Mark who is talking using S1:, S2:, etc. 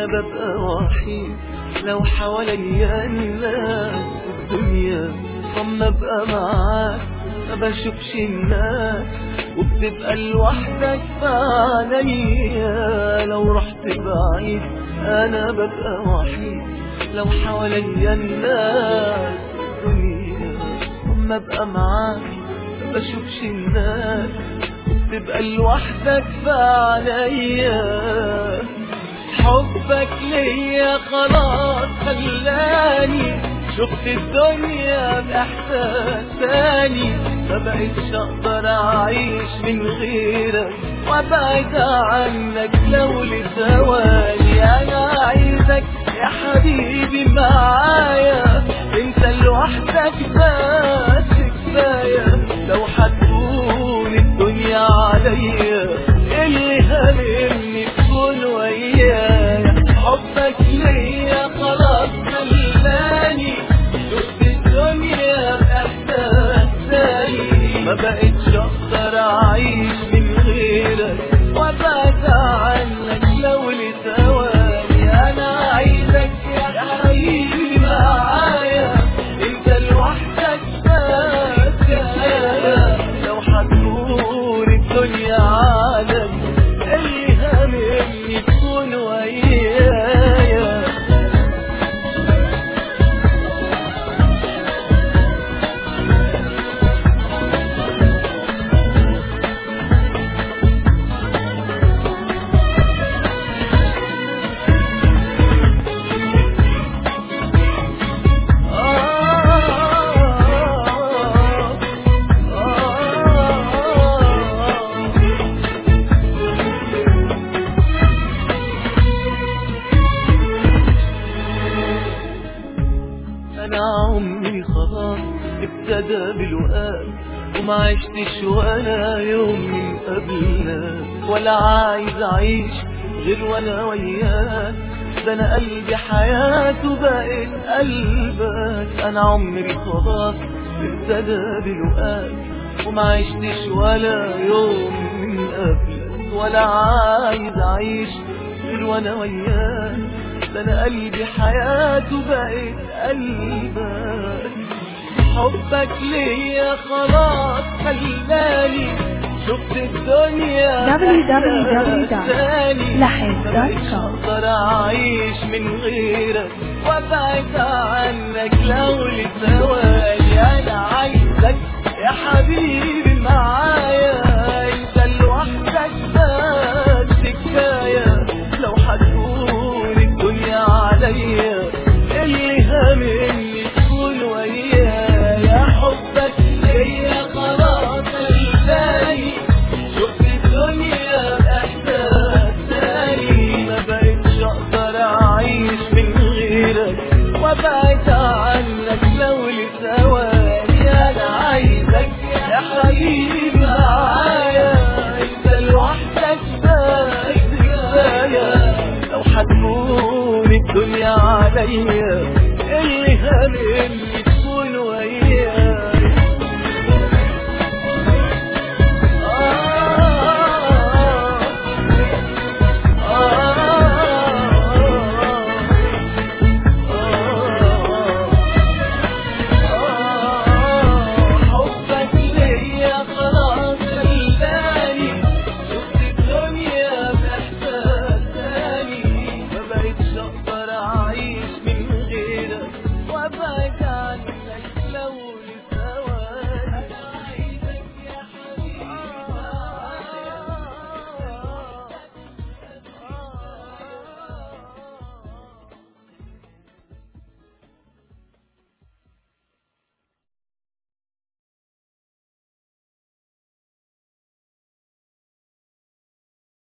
S1: انا ببقى وحيد لو حواليا الناس الدنيا اما ابقى معاك ما بشوفش الناس وبتبقى لوحدك عليا لو رحت بعيد انا ببقى وحيد لو حواليا الناس الدنيا اما ابقى معاك ما بشوفش الناس وبتبقى لوحدك عليا حبك ليا خلاص خلاني شفت الدنيا بإحساس تاني ما بقتش أقدر أعيش من غيرك وأبعد عنك لو لثواني أنا عايزك يا حبيبي معايا أنت لوحدك بس كفاية لو هتكون الدنيا عليا اللي هاممني تكون ويايا حبك ليا خلاص خلاني شفت الدنيا بإحساس تاني ما بقتش أقدر أعيش من غيرك وأبعد عنك لو لثواني أنا عايزك يا حبيبي معايا أنت لوحدك بس كفاية لو هتكون الدنيا عالم اللي هاممني تكون ويايا انا عمري خلاص ابتدى بالوقت وما عشتش ولا يوم من قبلك ولا عايز اعيش غير وانا وياك ده انا قلبي حياته بقت قلبك انا عمري خلاص ابتدى بالوقت وما عشتش ولا يوم من قبلك ولا عايز اعيش غير وانا وياك ده انا قلبي حياته بقت قلبك حبك ليا خلاص خلاني شفت الدنيا
S2: www.lahib.com.
S1: اقدر اعيش من غيرك وابعد عنك لو لثواني انا عايزك يا حبيبي معايا انت لوحدك بس كفايه لو هتكون الدنيا عليا اللي هاممني تكون ويايا يا حبك ليا خلاص الثاني شفت الدنيا بإحساس تاني ما بقتش أقدر أعيش من غيرك وأبعد عنك لو لثواني أنا عايزك يا حبيبي معايا أنت لوحدك بس كفاية لو هتكون الدنيا عليا اللي هاممني تكون ويايا